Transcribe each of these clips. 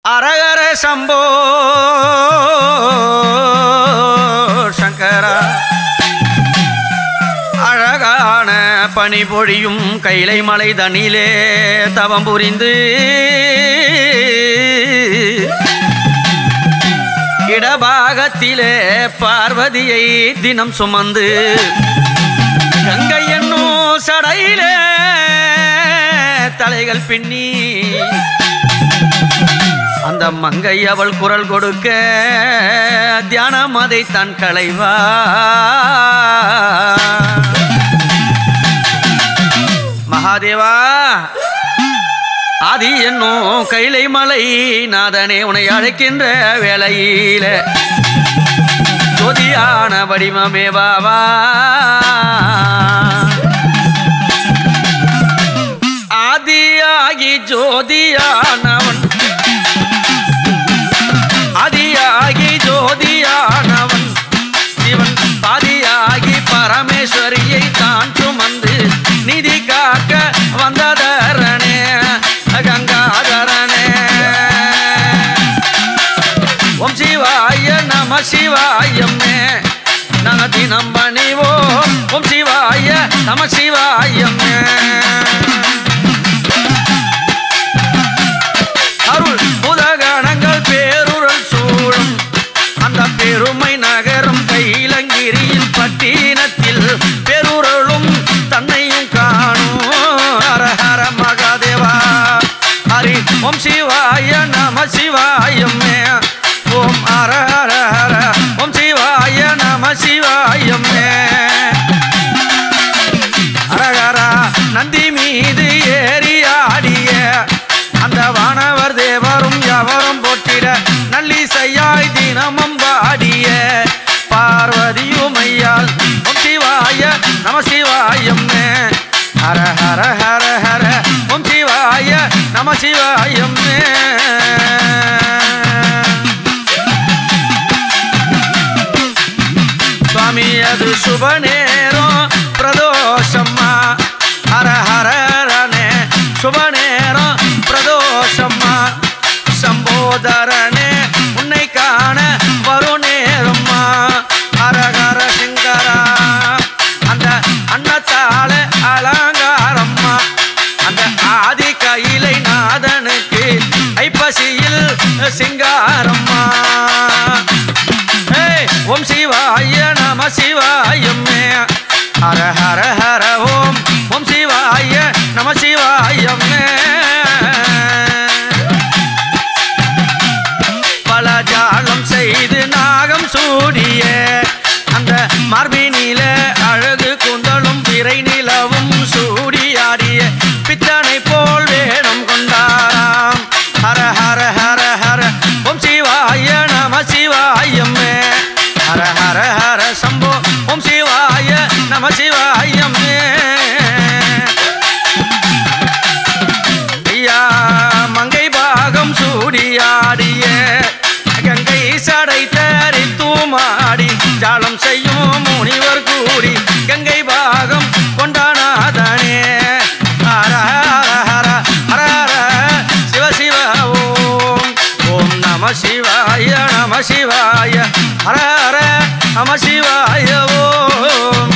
அரகர சம்போ சங்கரா அழகான பனி பொழியும் கைலை மலை தனிலே தவம் புரிந்து இடபாகத்திலே பார்வதியை தினம் சுமந்து கங்கை என்னும் சடையிலே தலைகள் பின்னி அந்த மங்கை அவள் குரல் கொடுக்க தியானம் அதை தன் களைவா மகாதேவா ஆதி என்னும் கைலை மலை நாதனே உன்னை அழைக்கின்ற வேளையில ஜோதியான வடிவமே பாவா ஆதியாகி ஜோதியானவன் ஆதியாகி ஜோதியானவன் சிவன் பாதியாகி பரமேஸ்வரியை தான் சுமந்து நிதி காக்க வந்ததரனே கங்காதரனே ஓம் சிவாய நம சிவாயம்மே நாங்க தினம் பணிவோம் ஓம் சிவாய நம சிவாயம்மே அருள் புதகணங்கள் பேருரல் சூழும் அந்த பெருமை நகரும் கைலங்கிரியில் பட்டினத்தில் பெருரலும் தன்னையும் காணும் ஹர ஹர மகாதேவா ஹரி ஓம் சிவாய நம சிவாயம்மே ஓம் ஹர ஹர ஹர ஓம் சிவாய நம சிவாயம்மே அரகரா நந்தி மீது ஏறி ஆடிய அந்த வானவர் தேவரும் எவரும் போட்டிட நல்லிசையாய் தினமும் பாடிய பார்வதியும் ஐயால் ஓம் சிவாய நம சிவாயம் ஹர ஹர ஹர ஹர ஓம் சிவாய நம சிவாயம் சுவாமி அது சுப நேரம் பிரதோஷம்மா ஹர ஹரனே சுப நேரம் பிரதோஷம்மா சம்போதரனே உன்னை காண வரும் நேரம்மா ஹர ஹர சிங்கரா அந்த அன்னத்தால அலங்காரம்மா அந்த ஆதி கையிலை நாதனுக்கு ஐப்பசியில் சிங்காரம்மா ஏய், ஓம் சிவாய நம சிவாயம்மே ஹர ஹர ஹர ஓம் ஓம் சிவாய நம சிவாயம்மே பல ஜாலம் செய்து நாகம் சூடிய அந்த மார்பினில அழகு குந்தலும் பிறை நிலவும் சூடியாடிய பித்தனை போல் வேடம் கொண்டாராம் ஹர ஹர ஹர ஹர ஓம் சிவாய நம சிவாயம்மே ஹர ஹர ஹர சம்போ ஓம் சிவாய நம சிவாயம்மே ஐயா மங்கை பாகம் சூடியாடிய கங்கை சடை தரி தூமாடி ஜாலம் செய்யும் முனிவர் கூடி கங்கை பாகம் கொண்டானாதனே ஹர ஹர ஹர ஹர ஹர சிவ சிவ ஓம் ஓம் நம சிவாய நம சிவாய ஹர ஹர நம சிவாய ஓம்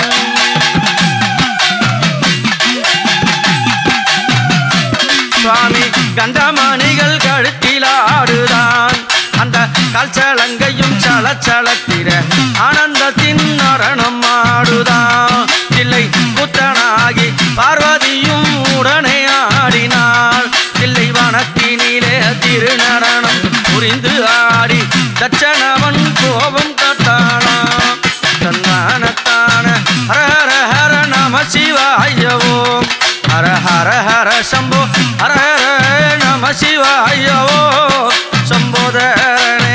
சுவாமி கண்டமணிகள் கழுத்தில் ஆடுதான் அந்த கல்ச்சலங்கையும் சலச்சலத்திர ஆனந்தத்தின் நடனம் ஆடுதான் இல்லை புத்தனாகி பார்வதியும் உடனே ஆடினாள் இல்லை வனத்தினிலே திருநடனம் புரிந்து ஆடி தட்சணவன் கோபம் கட்டானாம் தன்னானத்தான ஹர ஹர ஹர நம சிவாய ஓம் ஹர ஹர ஹர சம்போ ஹர ஹர நம சிவாய ஓம் சம்போதரனே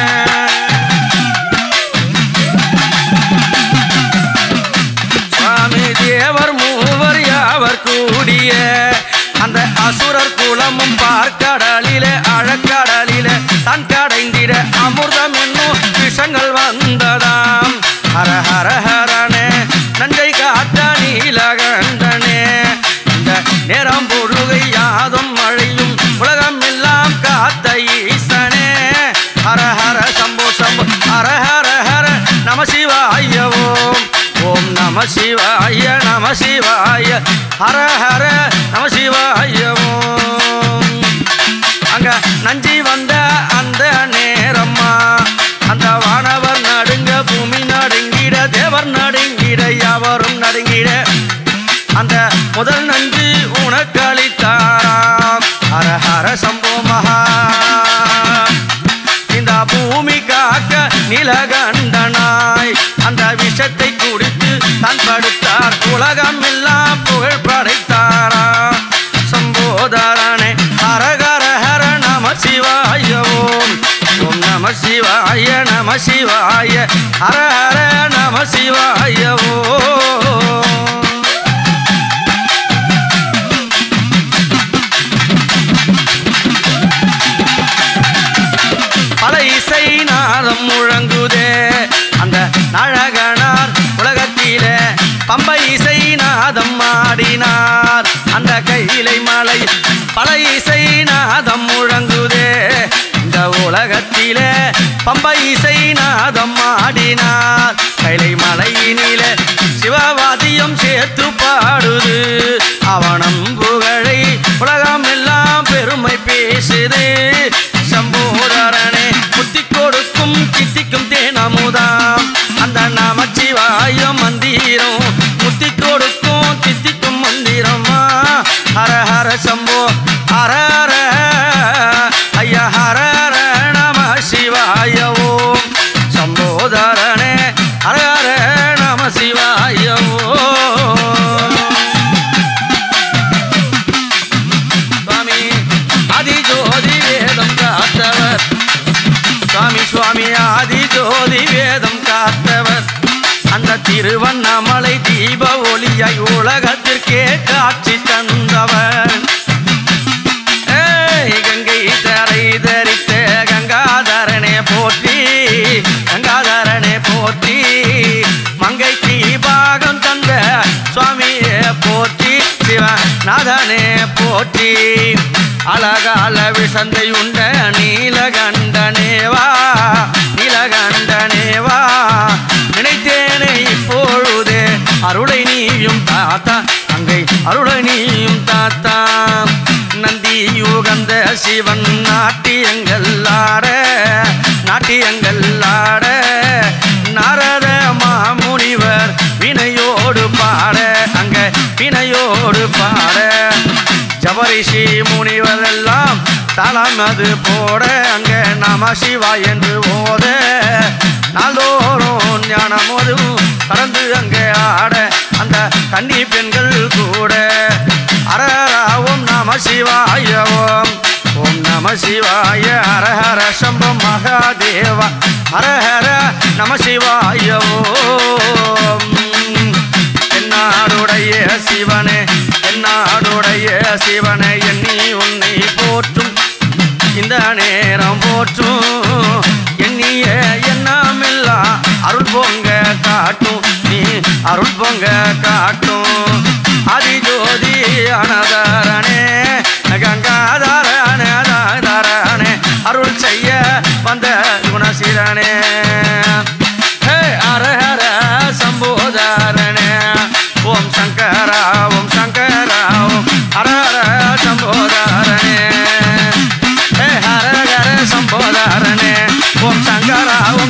சுவாமி தேவர் மூவர் யாவர் கூடிய அந்த அசுரர் குலமும் பார்க்கடலிலே அழக்கடலிலே தன் கடைந்திட அமிர்தம் என்னும் விஷங்கள் வந்ததாம் ஹர ஹர ஹரனே நஞ்சை காட்ட நீலகண்டனே இந்த நேரம் பொழுகை யாதும் மழையும் உலகம் எல்லாம் கா ஹர ஹர நம சிவாயவும் அங்க நஞ்சி வந்த அந்த நேரம்மா அந்த வானவர் நடுங்க பூமி நடுங்கிட தேவர் நடுங்கிட யாவரும் நடுங்கிட அந்த முதல் நஞ்சு உனக்கு அளித்தாராம் ஹர ஹர சம்போ மகா இந்த பூமி காக்க நிலகண்டனாய் அந்த விஷத்தை குடித்து தான் படுத்தார் உலகம் எல்லாம் புகழ் படைத்தாராம் சம்போதரனே ஹரகர ஹர நம சிவாய ஓம் ஓம் நம சிவாய நம சிவாய ஹர ஹர நம சிவாய ஓம் பல இசை நாதம் முழங்குதே அந்த நாழகனார் உலகத்திலே பம்பை இசை நாதம் ஆடினார் அந்த கையிலை மலை பல இசை நாதம் முழங்குதே இந்த உலகத்திலே பம்பை இசை நாதம் ஆடினார் கைலை மலையினிலே சிவவாதியம் சேர்த்து பாடுது அவனம் புகழை உலகம் எல்லாம் பெருமை பேசுது சம்போதரனே புத்தி கொடுக்கும் கித்திக்கும் தேனமுதாம் அந்த நமச்சிவாய மந்திரம் முத்தி கொடுக்கும் தித்திக்கும் மந்திரமா ஹர ஹர சம்போ ஹர ஹர ஐயா ஹர ஹர நம சிவாய ஓம் சம்போதரனே ஹர ஹர நம சிவாய ஓம் சுவாமி ஆதி ஜோதி வேதம் காத்தவர் சுவாமி சுவாமி ஆதி ஜோதி வேதம் காத்தவர் அந்த திருவண்ணாமலை தீப ஒளியாய் உலகத்திற்கே காட்சி தந்தவர் ஏய், கங்கை தரை தரித்த கங்காதரனே போற்றி கங்காதரனே போற்றி மங்கை தீபாகம் தந்த சுவாமியே போற்றி சிவநாதனே போற்றி அழகால விஷந்தை உண்ட நீலகண்டனேவா நீலகண்டனேவா நினைத்தேனே இப்பொழுதே அருளை நீயும் தாத்தா அங்கை அருளை நீயும் தாத்தா நந்தி யுகந்த சிவன் நாட்டியங்கள் ஆட நாட்டியங்கள் ஆட நாரத மாமுனிவர் வினையோடு பாட அங்க வினையோடு பாட ஜபரிஷி முனிவர் எல்லாம் தலம் அது போட அங்க நம சிவா என்று ஓத நாள்தோறும் ஞானமோதும் பறந்து அங்கே ஆட அந்த கன்னி பெண்கள் கூட அரராவும் நம சிவாய ஓம் ஓம் நம சிவாய ஹர ஹர சம்ப மகாதேவா ஹர ஹர நம சிவாய ஓம் என்னாடுடைய சிவனே என்னாடுடைய சிவனே எண்ணி உன்னை போற்றும் இந்த நேரம் போற்றும் எண்ணிய எண்ணமெல்லாம் அருள் பொங்க காட்டும் நீ அருள் பொங்க காட்டும் அதிஜோதி அனதரனே கங்காதரனே தாதரனே அருள் செய்ய வந்த குணசீலனே ஹே ஹர ஹர சம்போதரனே ஓம் சங்கரா ஓம் சங்கரா ஓம் ஹர ஹர சம்போதரனே ஹே ஹர ஹர சம்போதரனே ஓம் சங்கரா